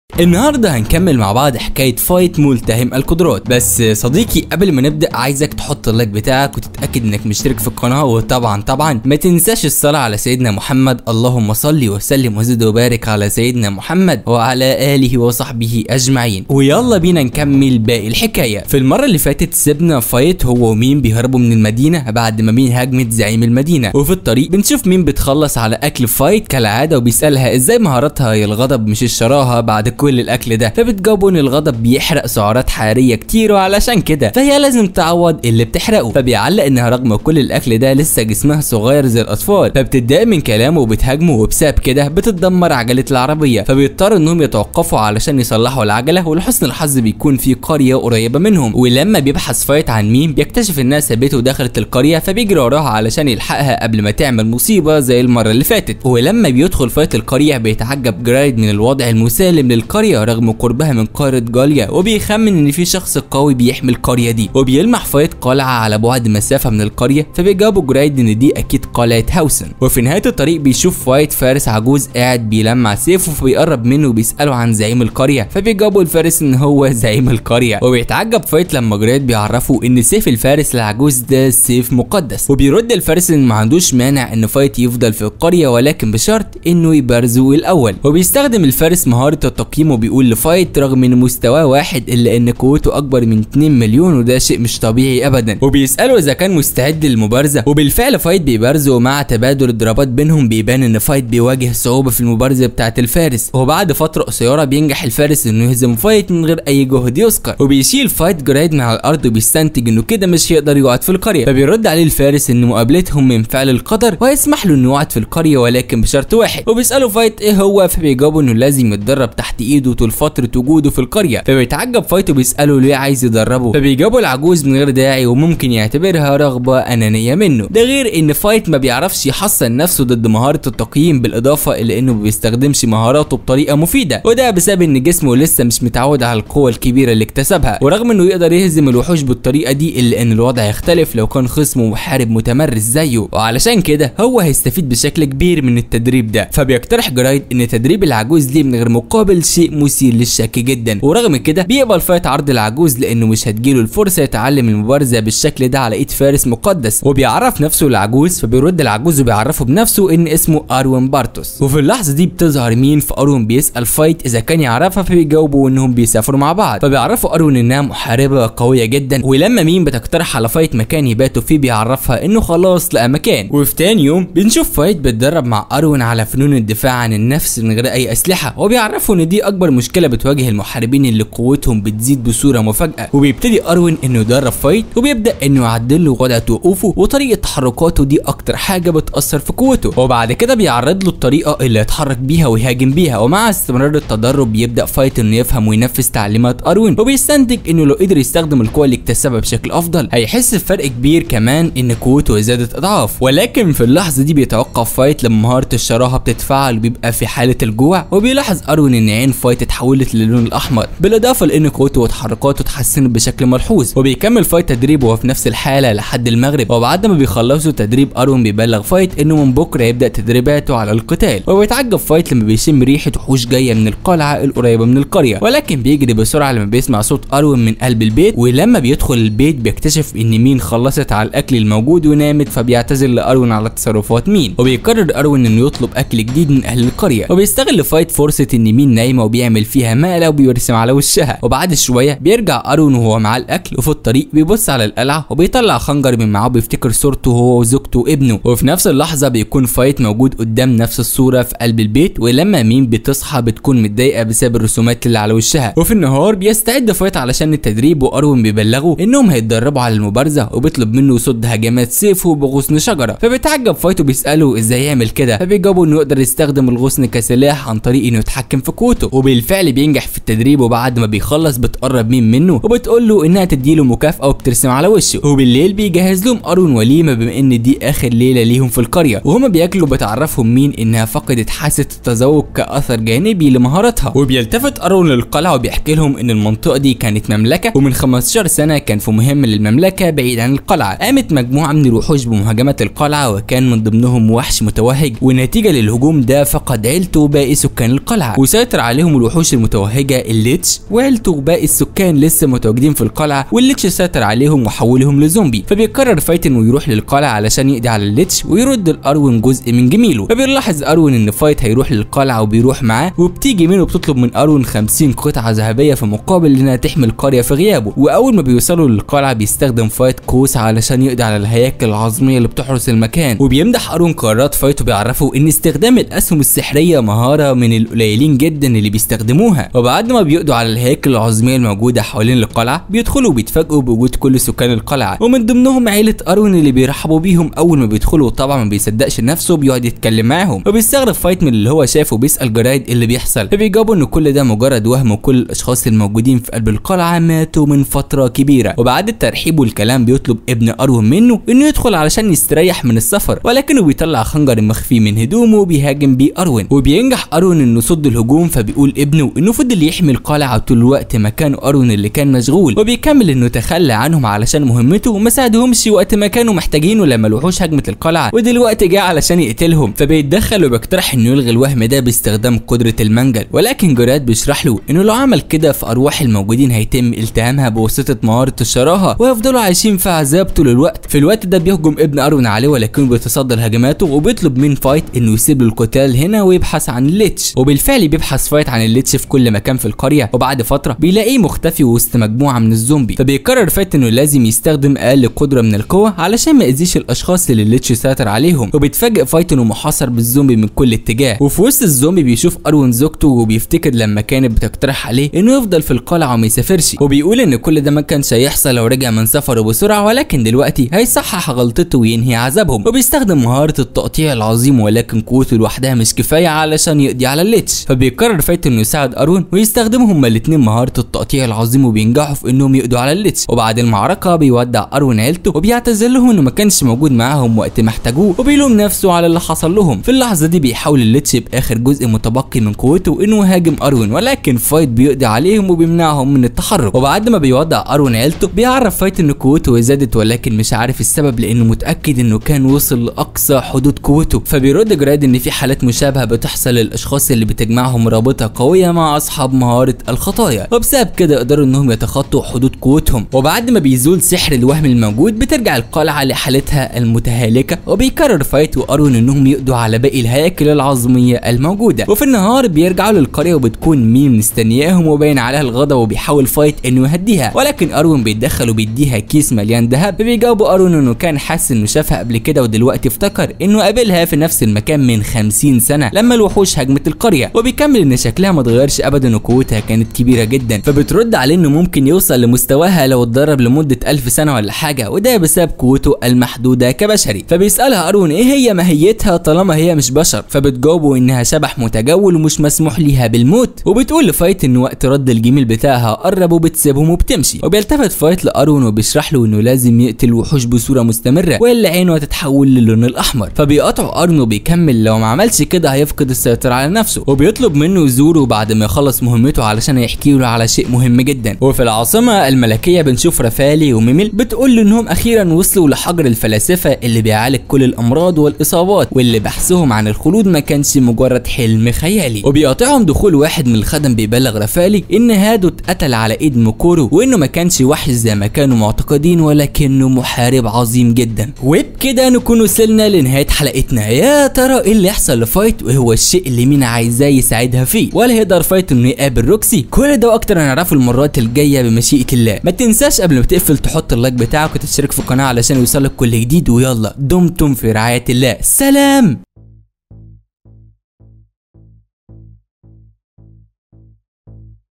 النهارده هنكمل مع بعض حكايه فايت ملتهم القدرات بس صديقي قبل ما نبدا عايزك تحط اللايك بتاعك وتتاكد انك مشترك في القناه وطبعا طبعا ما تنساش الصلاه على سيدنا محمد اللهم صل وسلم وزد وبارك على سيدنا محمد وعلى اله وصحبه اجمعين ويلا بينا نكمل باقي الحكايه في المره اللي فاتت سيبنا فايت هو ومين بيهربوا من المدينه بعد ما مين هاجمت زعيم المدينه وفي الطريق بنشوف مين بتخلص على اكل فايت كالعاده وبيسالها ازاي مهاراتها هي الغضب مش الشراهه بعد كل الاكل ده فبتجاوبوا ان الغضب بيحرق سعرات حراريه كتير وعلشان كده فهي لازم تعوض اللي بتحرقه فبيعلق انها رغم كل الاكل ده لسه جسمها صغير زي الاطفال فبتتضايق من كلامه وبتهاجمه وبسبب كده بتتدمر عجله العربيه فبيضطروا انهم يتوقفوا علشان يصلحوا العجله ولحسن الحظ بيكون في قريه قريبه منهم ولما بيبحث فايت عن مين بيكتشف انها سابته دخلت القريه فبيجري وراها علشان يلحقها قبل ما تعمل مصيبه زي المره اللي فاتت ولما بيدخل فايت القريه بيتعجب جرايد من الوضع المسالم للقريه رغم قربها من قاره جاليا وبيخمن ان في شخص قوي بيحمي القريه دي وبيلمح فايت قلعه على بعد مسافه من القريه فبيجاوبوا جرايد ان دي اكيد قلعه هاوسن وفي نهايه الطريق بيشوف فايت فارس عجوز قاعد بيلمع سيفه فبيقرب منه وبيساله عن زعيم القريه فبيجاوبوا الفارس ان هو زعيم القريه وبيتعجب فايت لما جرايد بيعرفوا ان سيف الفارس العجوز ده سيف مقدس وبيرد الفارس ان ما عندوش مانع ان فايت يفضل في القريه ولكن بشرط انه يبرزه الاول وبيستخدم الفارس مهاره التقييم وبيقول لفايت رغم ان مستواه واحد الا ان قوته اكبر من 2 مليون وده شيء مش طبيعي ابدا وبيساله اذا كان مستعد للمبارزه وبالفعل فايت بيبارزه ومع تبادل الضربات بينهم بيبان ان فايت بيواجه صعوبه في المبارزه بتاعه الفارس وبعد فتره قصيره بينجح الفارس انه يهزم فايت من غير اي جهد يذكر وبيشيل فايت جرايد من على الارض وبيستنتج انه كده مش هيقدر يقعد في القريه فبيرد عليه الفارس ان مقابلتهم من فعل القدر ويسمح له انه يقعد في القريه ولكن بشرط واحد وبيساله فايت ايه هو فبيجاوبوا انه لازم يتدرب تحت ايده طول فتره وجوده في القريه فبيتعجب فايت وبيساله ليه عايز يدربه فبيجاوبوا العجوز من غير داعي وممكن يعتبرها رغبه انانيه منه ده غير ان فايت ما بيعرفش يحصن نفسه ضد مهاره التقييم بالاضافه الى انه ما بيستخدمش مهاراته بطريقه مفيده وده بسبب ان جسمه لسه مش متعود على القوه الكبيره اللي اكتسبها ورغم انه يقدر يهزم الوحوش بالطريقه دي الا ان الوضع يختلف لو كان خصمه محارب متمرس زيه وعلشان كده هو هيستفيد بشكل كبير من التدريب ده فبيقترح جرايد ان تدريب العجوز ليه من غير مقابل شيء مثير للشك جدا ورغم كده بيقبل فايت عرض العجوز لانه مش هتجيله الفرصه يتعلم المبارزه بالشكل ده على ايد فارس مقدس وبيعرف نفسه العجوز فبيرد العجوز وبيعرفه بنفسه ان اسمه اروين بارتوس وفي اللحظه دي بتظهر مين فاروين بيسال فايت اذا كان يعرفها فبيجاوبوا انهم بيسافروا مع بعض فبيعرفوا اروين انها محاربه قويه جدا ولما مين بتقترح على فايت مكان يباتوا فيه بيعرفها انه خلاص لقى مكان وفي تاني يوم بنشوف فايت بيتدرب مع اروين على فنون الدفاع عن النفس من غير اي اسلحه وبيعرفوا ان دي اكبر مشكله بتواجه المحاربين اللي قوتهم بتزيد بصوره مفاجاه وبيبتدي اروين انه يدرب فايت وبيبدا انه يعدل له وضع وقوفه وطريقه تحركاته دي اكتر حاجه بتاثر في قوته وبعد كده بيعرض له الطريقه اللي يتحرك بيها ويهاجم بيها ومع استمرار التدرب بيبدا فايت انه يفهم وينفذ تعليمات اروين وبيستنتج انه لو قدر يستخدم القوه اللي اكتسبها بشكل افضل هيحس بفرق كبير كمان ان قوته زادت اضعاف ولكن في اللحظه دي بيتوقف فايت لما مهاره الشراهه بتتفعل وبيبقى في حاله الجوع وبيلاحظ اروين ان عين فايت اتحولت للون الاحمر بالاضافه لان قوته وتحركاته اتحسنت بشكل ملحوظ وبيكمل فايت تدريبه وهو في نفس الحاله لحد المغرب وبعد ما بيخلصوا تدريب اروين بيبلغ فايت انه من بكره يبدا تدريباته على القتال وبيتعجب فايت لما بيشم ريحه وحوش جايه من القلعه القريبه من القريه ولكن بيجري بسرعه لما بيسمع صوت اروين من قلب البيت ولما بيدخل البيت بيكتشف ان مين خلصت على الاكل الموجود ونامت فبيعتذر لاروين على تصرفات مين وبيقرر اروين انه يطلب اكل جديد من اهل القريه وبيستغل فايت فرصه ان مين نايمه وبيعمل فيها مقله وبيرسم على وشها وبعد شويه بيرجع اروين وهو معاه الاكل وفي الطريق بيبص على القلعه وبيطلع خنجر من معاه وبيفتكر صورته هو وزوجته وابنه وفي نفس اللحظه بيكون فايت موجود قدام نفس الصوره في قلب البيت ولما مين بتصحى بتكون متضايقه بسبب الرسومات اللي على وشها وفي النهار بيستعد فايت علشان التدريب واروين بيبلغه انهم هيتدربوا على المبارزه وبيطلب منه يصد هجمات سيفه بغصن شجره فبيتعجب فايت وبيساله ازاي يعمل كده فبيجاوبوا انه يقدر يستخدم الغصن كسلاح عن طريق انه يتحكم في قوته وبالفعل بينجح في التدريب وبعد ما بيخلص بتقرب مين منه وبتقول له انها تديله مكافاه وبترسم على وشه وبالليل بيجهز لهم اروين وليمه بما ان دي اخر ليله ليهم في القريه وهما بياكلوا بتعرفهم مين انها فقدت حاسه التذوق كاثر جانبي لمهاراتها وبيلتفت اروين للقلعه وبيحكي لهم ان المنطقه دي كانت مملكه ومن 15 سنه كان في مهمه للمملكه بعيد عن القلعه قامت مجموعه من الوحوش بمهاجمه القلعه وكان من ضمنهم وحش متوهج ونتيجه للهجوم ده فقد عيلته وباقي سكان القلعه وسيطر عليهم عليهم الوحوش المتوهجه الليتش وعيلته وباقي السكان لسه متواجدين في القلعه والليتش سيطر عليهم وحولهم لزومبي فبيقرر فايت انه يروح للقلعه علشان يقضي على الليتش ويرد لاروين جزء من جميله فبيلاحظ اروين ان فايت هيروح للقلعه وبيروح معاه وبتيجي منه بتطلب من اروين 50 قطعه ذهبيه في مقابل انها تحمي القريه في غيابه واول ما بيوصلوا للقلعه بيستخدم فايت قوس علشان يقضي على الهياكل العظميه اللي بتحرس المكان وبيمدح اروين قرارات فايت وبيعرفه ان استخدام الاسهم السحريه مهاره من القليلين جدا اللي بيستخدموها وبعد ما بيقضوا على الهياكل العظميه الموجوده حوالين القلعه بيدخلوا وبيتفاجئوا بوجود كل سكان القلعه ومن ضمنهم عيله اروين اللي بيرحبوا بيهم اول ما بيدخلوا طبعا ما بيصدقش نفسه بيقعد يتكلم معاهم وبيستغرب فايت من اللي هو شافه بيسال جرايد اللي بيحصل فبيجاوبوا ان كل ده مجرد وهم وكل الاشخاص الموجودين في قلب القلعه ماتوا من فتره كبيره وبعد الترحيب والكلام بيطلب ابن اروين منه انه يدخل علشان يستريح من السفر ولكنه بيطلع خنجر مخفي من هدومه وبيهاجم بيه اروين وبينجح اروين انه يصد الهجوم فبيقول ابنه انه فضل يحمي القلعه طول الوقت مكان اروين اللي كان مشغول وبيكمل انه تخلى عنهم علشان مهمته وما ساعدهمش وقت ما كانوا محتاجينه لما الوحوش هجمت القلعه ودلوقتي جه علشان يقتلهم فبيتدخل وبيقترح انه يلغي الوهم ده باستخدام قدره المنجل ولكن جراد بيشرح له انه لو عمل كده فارواح الموجودين هيتم التهامها بواسطه مهاره الشراهه ويفضلوا عايشين في عذاب طول الوقت في الوقت ده بيهجم ابن اروين عليه ولكنه بيتصدى لهجماته وبيطلب من فايت انه يسيب له القتال هنا ويبحث عن الليتش وبالفعل بيبحث فايت عن الليتش في كل مكان في القريه وبعد فتره بيلاقيه مختفي وسط مجموعه من الزومبي فبيقرر فايت انه لازم يستخدم اقل قدره من القوه علشان ما يأذيش الاشخاص اللي الليتش سيطر عليهم وبيتفاجئ فايت انه محاصر بالزومبي من كل اتجاه وفي وسط الزومبي بيشوف اروين زوجته وبيفتكر لما كانت بتقترح عليه انه يفضل في القلعه وما يسافرش وبيقول ان كل ده ما كانش هيحصل لو رجع من سفره بسرعه ولكن دلوقتي هيصحح غلطته وينهي عذابهم وبيستخدم مهاره التقطيع العظيم ولكن قوته لوحدها مش كفايه علشان يقضي على الليتش فبيقرر فايت انه يساعد اروين ويستخدموا هما الاثنين مهاره التقطيع العظيم وبينجحوا في انهم يقضوا على الليتش وبعد المعركه بيودع اروين عيلته وبيعتذر لهم انه ما كانش موجود معاهم وقت ما احتاجوه وبيلوم نفسه على اللي حصل لهم في اللحظه دي بيحاول الليتش باخر جزء متبقي من قوته انه يهاجم اروين ولكن فايت بيقضي عليهم وبيمنعهم من التحرك وبعد ما بيودع اروين عيلته بيعرف فايت ان قوته زادت ولكن مش عارف السبب لانه متاكد انه كان وصل لاقصى حدود قوته فبيرد جراد ان في حالات مشابهه بتحصل للاشخاص اللي بتجمعهم رابطه قويه مع اصحاب مهاره الخطايا وبسبب كده يقدروا انهم يتخطوا حدود قوتهم وبعد ما بيزول سحر الوهم الموجود بترجع القلعه لحالتها المتهالكه وبيقرر فايت واروين انهم يقضوا على باقي الهياكل العظميه الموجوده وفي النهار بيرجعوا للقريه وبتكون ميم مستنياهم وباين عليها الغضب وبيحاول فايت انه يهديها ولكن اروين بيتدخل وبيديها كيس مليان ذهب فبيجاوبوا اروين انه كان حاسس انه شافها قبل كده ودلوقتي افتكر انه قابلها في نفس المكان من 50 سنه لما الوحوش هجمت القريه وبيكمل ان شكلها ما اتغيرش ابدا وقوتها كانت كبيره جدا فبترد عليه انه ممكن يوصل لمستواها لو اتدرب لمده ألف سنه ولا حاجه وده بسبب قوته المحدوده كبشري فبيسالها اروين ايه هي ماهيتها طالما هي مش بشر فبتجاوبه انها شبح متجول ومش مسموح ليها بالموت وبتقول لفايت ان وقت رد الجميل بتاعها قرب وبتسيبهم وبتمشي وبيلتفت فايت لاروين وبيشرح له انه لازم يقتل الوحوش بصوره مستمره والا عينه هتتحول للون الاحمر فبيقاطعه ارنو وبيكمل لو ما عملش كده هيفقد السيطره على نفسه وبيطلب منه يزوره بعد ما يخلص مهمته علشان يحكي له على شيء مهم جدا وفي العاصمه الملكيه بنشوف رفالي وميميل بتقول له انهم اخيرا وصلوا لحجر الفلاسفه اللي بيعالج كل الامراض والاصابات واللي بحثهم عن الخلود ما كانش مجرد حلم خيالي وبيقاطعهم دخول واحد من الخدم بيبلغ رفالي ان هادو اتقتل على ايد مكورو وانه ما كانش وحش زي ما كانوا معتقدين ولكنه محارب عظيم جدا وبكده نكون وصلنا لنهايه حلقتنا يا ترى ايه اللي يحصل لفايت وهو الشيء اللي مين عايزاه يساعدها فيه ولا يقدر فايت انه يقابل روكسي كل ده واكتر هنعرفه المرات الجايه بمشيئه الله ما تنساش قبل ما تقفل تحط اللايك بتاعك وتشترك في القناه علشان يوصلك كل جديد ويلا دمتم في رعايه الله سلام